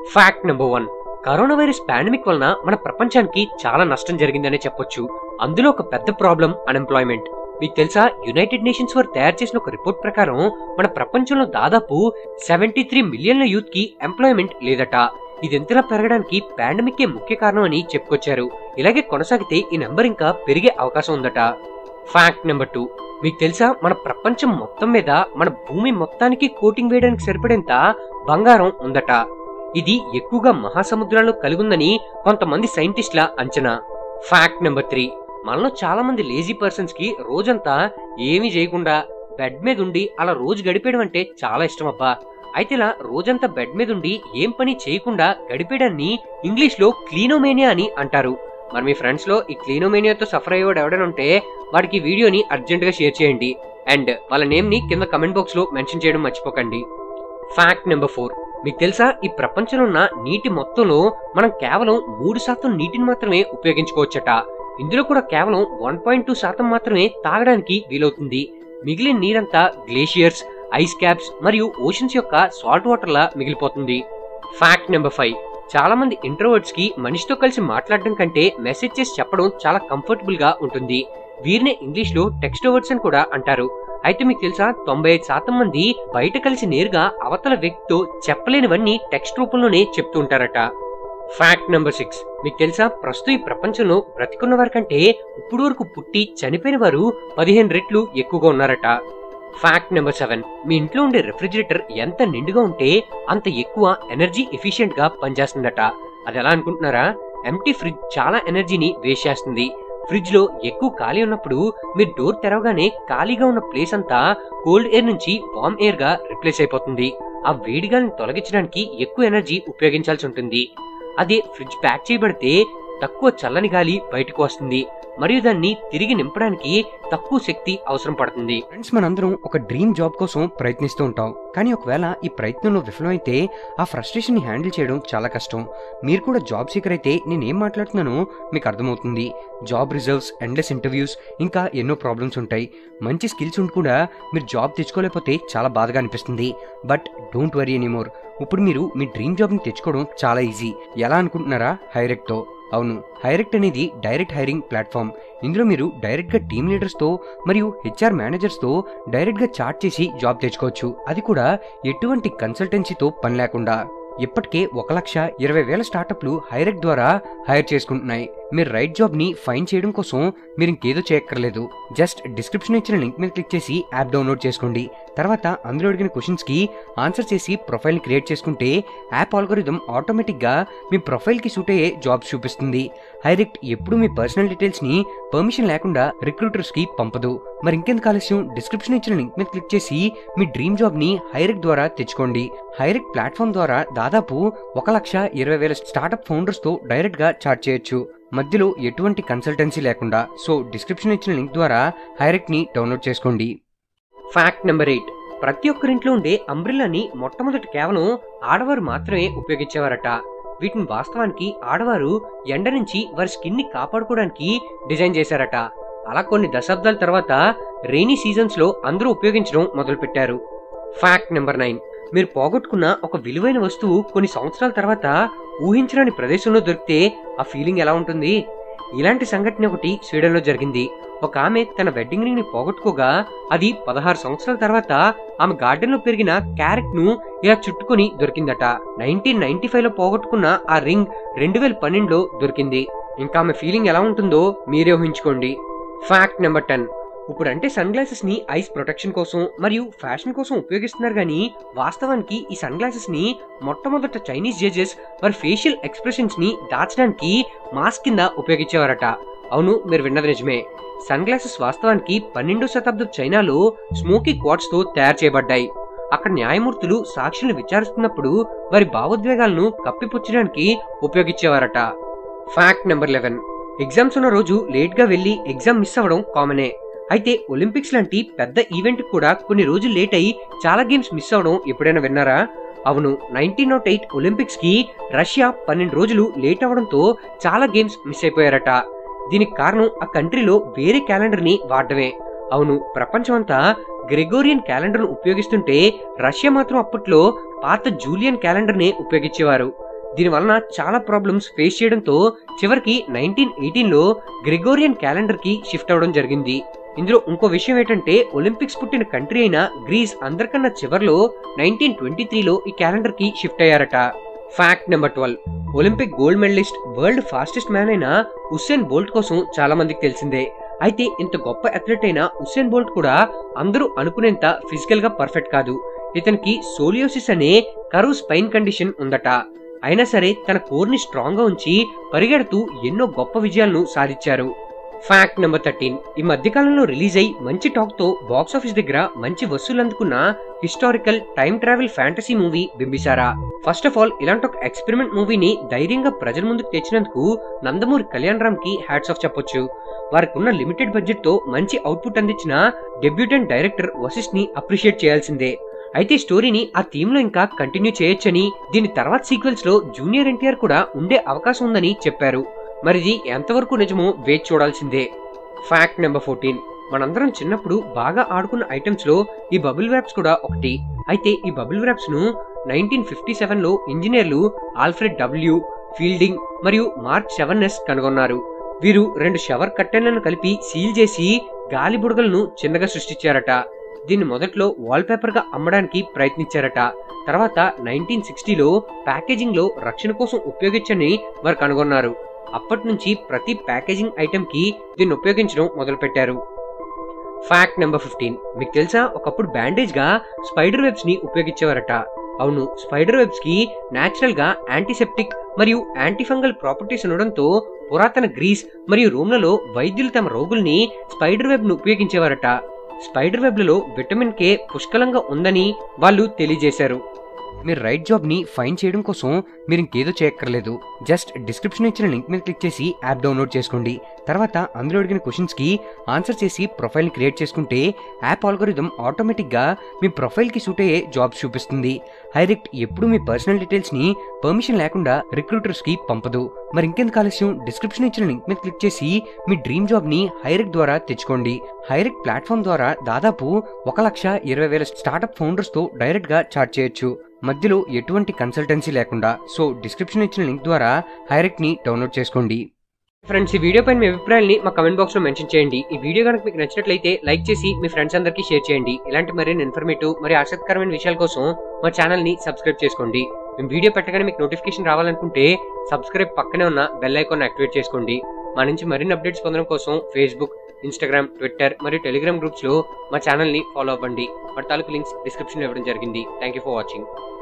fact number one corona virus pandemic వలన మన ప్రపంచానికి చాలా నష్టం జరిగిందనే చెప్పొచ్చు అందులో ఒక పెద్ద ప్రాబ్లం అన్ఎంప్లాయ్మెంట్ మీకు తెలుసా యునైటెడ్ నేషన్స్ వారు తయారు చేసిన ఒక రిపోర్ట్ ప్రకారం మన ప్రపంచంలో దాదాపు సెవెంటీ త్రీ మిలియన్ల యూత్ కి ఎంప్లాయ్మెంట్ లేదట ఇది ఎంతలా పెరగడానికి పాండమిక్ ముఖ్య కారణం అని చెప్పుకొచ్చారు ఇలాగే కొనసాగితే ఈ నెంబర్ ఇంకా పెరిగే అవకాశం ఉందట ఫ్యాక్ట్ నెంబర్ టూ మీకు తెలుసా మన ప్రపంచం మొత్తం మీద మన భూమి మొత్తానికి కోటింగ్ వేయడానికి సరిపడేంత బంగారం ఉందట ఇది ఎక్కువగా మహాసముద్రాల్లో కలిగుందని కొంతమంది సైంటిస్టుల అంచనా ఫ్యాక్ట్ నెంబర్ త్రీ మనలో చాలా మంది లేజీ పర్సన్స్ కి రోజంతా ఏమీ చేయకుండా బెడ్ మీద ఉండి అలా రోజు గడిపేయడం అంటే చాలా ఇష్టం అబ్బా అయితే ఇలా రోజంతా బెడ్ మీద ఉండి ఏం పని చేయకుండా గడిపేయడాన్ని ఇంగ్లీష్ లో క్లీనోమేనియా అని అంటారు మరి మీ ఫ్రెండ్స్ లో ఈ క్లీనోమేనియాతో సఫర్ అయ్యేవాడు ఎవడైనా ఉంటే వాడికి ఈ వీడియోని అర్జెంట్ గా షేర్ చేయండి అండ్ వాళ్ళ నేమ్ ని కింద కమెంట్ బాక్స్ లో మెన్షన్ చేయడం మర్చిపోకండి ఫ్యాక్ట్ నెంబర్ ఫోర్ మీకు తెలుసా ఈ ప్రపంచంలో ఉన్న నీటి మొత్తంలో మనం కేవలం మూడు శాతం నీటిని మాత్రమే ఉపయోగించుకోవచ్చట ఇందులో కూడా కేవలం వన్ పాయింట్ టూ శాతం మాత్రమే తాగడానికి వీలవుతుంది మిగిలిన నీరంతా గ్లేషియర్స్ ఐస్ క్యాప్స్ మరియు ఓషన్స్ యొక్క సాల్ట్ వాటర్ లా మిగిలిపోతుంది ఫ్యాక్ట్ నెంబర్ ఫైవ్ చాలా మంది ఇంట్రోవర్ట్స్ కి మనిషితో కలిసి మాట్లాడడం కంటే మెసేజ్ చేసి చెప్పడం చాలా కంఫర్టబుల్ గా ఉంటుంది వీరినే ఇంగ్లీష్ లో టెక్స్ట్రోవర్ట్స్ అని కూడా అంటారు అయితే మీకు తెలుసా తొంభై ఐదు శాతం మంది బయట కలిసి నేరుగా అవతల వ్యక్తితో చెప్పలేనివన్నీ టెక్స్ట్ రూపంలోనే చెప్తూ ఉంటారట ఫ్యాక్ట్ నెంబర్ సిక్స్ మీకు తెలుసా ప్రస్తుతం ఈ ప్రపంచంలో బ్రతికున్న వారి కంటే ఇప్పుడు వరకు పుట్టి చనిపోయిన వారు పదిహేను రెట్లు ఎక్కువగా ఉన్నారట ఫ్యాక్ట్ నెంబర్ సెవెన్ మీ ఇంట్లో ఉండే రెఫ్రిజిరేటర్ ఎంత నిండుగా ఉంటే అంత ఎక్కువ ఎనర్జీ ఎఫిషియెంట్ గా పనిచేస్తుందట అది ఎలా అనుకుంటున్నారా ఎంటీ ఫ్రిడ్జ్ చాలా ఎనర్జీని వేస్ట్ చేస్తుంది ఫ్రిడ్జ్ లో ఎక్కువ ఖాళీ ఉన్నప్పుడు మీరు డోర్ తెరవగానే ఖాళీగా ఉన్న ప్లేస్ అంతా కోల్డ్ ఎయిర్ నుంచి వామ్ ఎయిర్ గా రిప్లేస్ అయిపోతుంది ఆ వేడిగాలిని తొలగించడానికి ఎక్కువ ఎనర్జీ ఉపయోగించాల్సి ఉంటుంది అదే ఫ్రిడ్జ్ ప్యాక్ చేయబడితే తక్కువ చల్లని గాలి బయటకు వస్తుంది మరియు దాన్ని తిరిగి నింపడానికి తక్కువ శక్తి అవసరం పడుతుంది ఫ్రెండ్స్ మనందరం ఒక డ్రీమ్ జాబ్ కోసం ప్రయత్నిస్తూ ఉంటాం కానీ ఒకవేళ ఈ ప్రయత్నంలో విఫలమైతే ఆ ఫ్రస్ట్రేషన్ని హ్యాండిల్ చేయడం చాలా కష్టం మీరు కూడా జాబ్ సీకర్ అయితే నేనేం మాట్లాడుతున్నానో మీకు అర్థమవుతుంది జాబ్ రిజర్వ్స్ ఎండ్లెస్ ఇంటర్వ్యూస్ ఇంకా ఎన్నో ప్రాబ్లమ్స్ ఉంటాయి మంచి స్కిల్స్ ఉండి కూడా మీరు జాబ్ తెచ్చుకోలేకపోతే చాలా బాధగా అనిపిస్తుంది బట్ డోంట్ వరీ ఎనీమోర్ ఇప్పుడు మీరు మీ డ్రీమ్ జాబ్ని తెచ్చుకోవడం చాలా ఈజీ ఎలా అనుకుంటున్నారా హైరెక్ట్తో అవును హైరెక్ట్ అనేది డైరెక్ట్ హైరింగ్ ప్లాట్ఫామ్ ఇందులో మీరు డైరెక్ట్గా టీమ్ లీడర్స్తో మరియు హెచ్ఆర్ మేనేజర్స్తో డైరెక్ట్గా చాట్ చేసి జాబ్ తెచ్చుకోవచ్చు అది కూడా ఎటువంటి కన్సల్టెన్సీతో పని లేకుండా ఇప్పటికే ఒక లక్ష ఇరవై వేల స్టార్టప్లు హైరెక్ట్ ద్వారా హైర్ చేసుకుంటున్నాయి మీరు రైట్ జాబ్ ని ఫైన్ చేయడం కోసం మీరు ఇంకేదో చేయక్కర్లేదు జస్ట్ డిస్క్రిప్షన్ ఇచ్చిన లింక్ మీద క్లిక్ చేసి యాప్ డౌన్లోడ్ చేసుకోండి తర్వాత అందులో అడిగిన క్వశ్చన్స్ కి ఆన్సర్ చేసి ప్రొఫైల్ ని క్రియేట్ చేసుకుంటే యాప్ ఆల్గోరిథం ఆటోమేటిక్ గా మీ ప్రొఫైల్ కి సూట్ అయ్యే జాబ్స్ చూపిస్తుంది హైరెక్ట్ ఎప్పుడు మీ పర్సనల్ డీటెయిల్స్ ని పర్మిషన్ లేకుండా రిక్రూటర్స్ కి పంపదు మరి ఇంకెందుకు ఆలస్యం డిస్క్రిప్షన్ ఇచ్చిన లింక్ మీద క్లిక్ చేసి మీ డ్రీమ్ జాబ్ ని హైరెక్ట్ ద్వారా తెచ్చుకోండి హైరెక్ట్ ప్లాట్ఫామ్ ద్వారా దాదాపు ఒక లక్ష ఇరవై వేల స్టార్టప్ ఫౌండర్స్ తో డైరెక్ట్ గా చాట్ చేయొచ్చు మధ్యలో ఎటువంటి కన్సల్టెన్సీ లేకుండా సో డిస్క్రిప్షన్ ఇచ్చిన లింక్ ద్వారా హైరెక్ట్ ని డౌన్లోడ్ చేసుకోండి ఫ్యాక్ట్ నెంబర్ ఎయిట్ ప్రతి ఒక్కరింట్లో ఉండే అంబ్రిల్లాని మొట్టమొదటి కేవలం ఆడవారు మాత్రమే ఉపయోగించేవారట వీటిని వాస్తవానికి ఆడవారు ఎండ నుంచి వారి స్కిన్ ని కాపాడుకోవడానికి డిజైన్ చేశారట అలా కొన్ని దశాబ్దాల తర్వాత రెయినీ సీజన్స్ లో అందరూ ఉపయోగించడం మొదలుపెట్టారు ఫ్యాక్ట్ నెంబర్ నైన్ మీరు పోగొట్టుకున్న ఒక విలువైన వస్తువు కొన్ని సంవత్సరాల తర్వాత ఊహించరాని ప్రదేశంలో దొరికితే ఆ ఫీలింగ్ ఎలా ఉంటుంది ఇలాంటి సంఘటన ఒకటి స్వీడన్ లో జరిగింది ఒక ఆమె తన వెడ్డింగ్ రింగ్ ని పోగొట్టుకోగా అది పదహారు సంవత్సరాల తర్వాత ఆమె గార్డెన్ లో పెరిగిన క్యారెట్ ను ఇలా చుట్టుకొని దొరికిందట నైన్టీన్ నైన్టీ ఫైవ్ లో పోగొట్టుకున్న ఆ రింగ్ రెండు వేల పన్నెండులో దొరికింది ఇంకా ఆమె ఫీలింగ్ ఎలా ఉంటుందో మీరే ఊహించుకోండి ఫ్యాక్ట్ నెంబర్ టెన్ ఇప్పుడు అంటే సన్ గ్లాసెస్ ని ఐస్ ప్రొటెక్షన్ కోసం మరియు ఫ్యాషన్ కోసం ఉపయోగిస్తున్నారు కానీ వాస్తవానికి ఈ సన్ గ్లాసెస్ ని మొట్టమొదట చైనీస్ జడ్జెస్ వారి ఫేషియల్ ఎక్స్ప్రెషన్స్ ని దాచడానికి మాస్క్ కింద ఉపయోగించేవారట అవును మీరు విన్నది నిజమే సన్ గ్లాసెస్ వాస్తవానికి పన్నెండో శతాబ్దపు చైనాలో స్మోకీ క్వాడ్స్ తో తయారు చేయబడ్డాయి అక్కడ న్యాయమూర్తులు సాక్షులను విచారిస్తున్నప్పుడు వారి భావోద్వేగాలను కప్పిపుచ్చడానికి ఉపయోగించేవారట ఫ్యాక్ట్ నెంబర్ లెవెన్ ఎగ్జామ్స్ ఉన్న రోజు లేట్ గా వెళ్లి ఎగ్జామ్ మిస్ అవ్వడం కామనే అయితే ఒలింపిక్స్ లాంటి పెద్ద ఈవెంట్ కూడా కొన్ని రోజులు లేట్ అయి చాలా గేమ్స్ మిస్ అవడం ఎప్పుడైనా విన్నారా అవును నైన్టీన్ నాట్ ఎయిట్ ఒలింపిక్స్ కి రష్యా పన్నెండు రోజులు లేట్ అవడంతో చాలా గేమ్స్ మిస్ అయిపోయారట దీనికి కారణం ఆ కంట్రీలో వేరే క్యాలెండర్ ని వాడడమే అవును ప్రపంచమంతా గ్రెగోరియన్ క్యాలెండర్ ను ఉపయోగిస్తుంటే రష్యా మాత్రం అప్పట్లో పాత జూలియన్ క్యాలెండర్ నే ఉపయోగించేవారు దీని వలన చాలా ప్రాబ్లమ్స్ ఫేస్ చేయడంతో చివరికి నైన్టీన్ ఎయిటీన్ లో గ్రెగోరియన్ క్యాలెండర్ కి షిఫ్ట్ అవడం జరిగింది ఇందులో ఇంకో విషయం ఏంటంటే ఒలింపిక్స్ పుట్టిన కంట్రీ అయిన గ్రీస్ అందరికన్నా చివర్లో నైన్టీన్ ట్వంటీ త్రీలో ఈ క్యాలెండర్ కి షిఫ్ట్ అయ్యారట fact number twelve Olympic gold medalist world fastest man అయిన ఉస్సేన్ బోల్ట్ కోసం చాలా మందికి తెలిసిందే అయితే ఇంత గొప్ప అథ్లెట్ అయిన ఉస్సేన్ బోల్ట్ కూడా అందరూ అనుకునేంత ఫిజికల్ గా పర్ఫెక్ట్ కాదు ఇతనికి సోలియోసిస్ అనే కరువు స్పైన్ కండిషన్ ఉందట అయినా సరే తన కోర్ ని స్ట్రాంగ్ గా ఉంచి పరిగెడుతూ ఎన్నో గొప్ప విజయాలను సాధించారు ఫ్యాక్ట్ నెంబర్ థర్టీన్ ఈ మధ్యకాలంలో రిలీజ్ అయి మంచి టాక్ తో బాక్స్ ఆఫీస్ దగ్గర మంచి వసూలు అందుకున్న historical time travel fantasy movie Bimbisara first of all ఇలాంటి ఒక ఎక్స్పెరిమెంట్ మూవీని ధైర్యంగా ప్రజల ముందుకు తెచ్చినందుకు నందమూరి కళ్యాణ్ రామ్ కి హ్యాట్స్ ఆఫ్ చెప్పొచ్చు వారికి ఉన్న లిమిటెడ్ బడ్జెట్ తో మంచి అవుట్పుట్ అందించిన డెబ్యూటెంట్ డైరెక్టర్ వశిష్ఠ్ ని అప్రిషియేట్ చేయాల్సిందే అయితే స్టోరీని ఆ థీమ్ లో ఇంకా కంటిన్యూ చేయొచ్చని దీని తర్వాత సీక్వెల్స్ లో జూనియర్ ఎన్టీఆర్ కూడా ఉండే అవకాశం ఉందని చెప్పారు మరిది ఎంతవరకు నిజమో వేచి చూడాల్సిందే ఫ్యాక్ట్ నెంబర్ ఫోర్టీన్ మనందరం చిన్నప్పుడు బాగా ఆడుకున్న ఐటమ్స్ లో ఈ బబుల్ వ్రాప్స్ కూడా ఒకటి అయితే ఈ బబుల్ వ్రాప్స్ ను నైన్టీన్ ఫిఫ్టీ సెవెన్ లో ఇంజనీర్లు ఆల్ఫ్రెడ్ డబ్ల్యూ ఫీల్డింగ్ మరియు మార్క్ సెవెన్ ఎస్ కనుగొన్నారు వీరు రెండు షవర్ కట్టెన్లను కలిపి సీల్ చేసి గాలి బుడగలను చిన్నగా సృష్టించారట దీన్ని మొదట్లో వాల్ పేపర్ గా అమ్మడానికి ప్రయత్నించారట తర్వాత నైన్టీన్ సిక్స్టీలో ప్యాకేజింగ్ లో రక్షణ కోసం ఉపయోగించని వారు కనుగొన్నారు అప్పటి నుంచి ప్రతి ప్యాకేజింగ్ ఐటెం కి దీన్ని ఉపయోగించడం మొదలుపెట్టారు ఫ్యాక్ట్ నెంబర్ ఫిఫ్టీన్ మీకు తెలుసా ఒకప్పుడు బ్యాండేజ్ గా స్పైడర్ వెబ్స్ ని ఉపయోగించేవారట అవును స్పైడర్ వెబ్స్ కి నేచురల్ గా యాంటీసెప్టిక్ మరియు యాంటీఫంగల్ ప్రాపర్టీస్ ఉండడంతో పురాతన గ్రీస్ మరియు రోమ్లలో వైద్యులు తమ రోగుల్ని స్పైడర్ వెబ్ ను ఉపయోగించేవారట స్పైడర్ వెబ్లలో విటమిన్ కే పుష్కలంగా ఉందని వాళ్ళు తెలియజేశారు మీరు రైట్ జాబ్ని ఫైన్ చేయడం కోసం మీరు ఇంకేదో చేయక్కర్లేదు జస్ట్ డిస్క్రిప్షన్ ఇచ్చిన లింక్ మీద క్లిక్ చేసి యాప్ డౌన్లోడ్ చేసుకోండి తర్వాత అందులో అడిగిన క్వశ్చన్స్కి ఆన్సర్ చేసి ప్రొఫైల్ని క్రియేట్ చేసుకుంటే యాప్ ఆల్గోరిథం ఆటోమేటిక్గా మీ ప్రొఫైల్కి సూట్ అయ్యే జాబ్స్ చూపిస్తుంది హైరెక్ట్ ఎప్పుడు మీ పర్సనల్ డీటెయిల్స్ని పర్మిషన్ లేకుండా రిక్రూటర్స్కి పంపదు మరి ఇంకెందుకు ఆలస్యం డిస్క్రిప్షన్ ఇచ్చిన లింక్ మీద క్లిక్ చేసి మీ డ్రీమ్ జాబ్ని హైరెక్ట్ ద్వారా తెచ్చుకోండి హైరెక్ట్ ప్లాట్ఫామ్ ద్వారా దాదాపు ఒక లక్ష ఇరవై వేల స్టార్టప్ ఫౌండర్స్తో డైరెక్ట్గా చాట్ చేయొచ్చు మధ్యలో ఎటువంటి కన్సల్టెన్సీ లేకుండా సో డిస్క్రిప్షన్ ఇచ్చిన లింక్ ద్వారా హైరెక్ట్ని డౌన్లోడ్ చేసుకోండి ఫ్రెండ్స్ ఈ వీడియో పైన మీ అభిప్రాయాన్ని మా కమెంట్ బాక్స్ లో మెన్షన్ చేయండి ఈ వీడియో కనుక మీకు నచ్చినట్లయితే లైక్ చేసి మీ ఫ్రెండ్స్ అందరికీ షేర్ చేయండి ఇలాంటి మరిన్ని ఇన్ఫర్మేటివ్ మరియు ఆసక్తికరమైన విషయాల కోసం మా ఛానల్ ని సబ్స్క్రైబ్ చేసుకోండి మేము వీడియో పెట్టగానే మీకు నోటిఫికేషన్ రావాలనుకుంటే సబ్స్క్రైబ్ పక్కనే ఉన్న బెల్ ఐకాన్ యాక్టివేట్ చేసుకోండి మా నుంచి మరిన్ని అప్డేట్స్ పొందడం కోసం ఫేస్బుక్ ఇన్స్టాగ్రామ్ ట్విట్టర్ మరియు టెలిగ్రామ్ గ్రూప్స్ లో మా ఛానల్ ని ఫాలో అవ్వండి వాటి తాలూకు లింక్స్ డిస్క్రిప్షన్ లో ఇవ్వడం జరిగింది థ్యాంక్ యూ ఫర్ వాచింగ్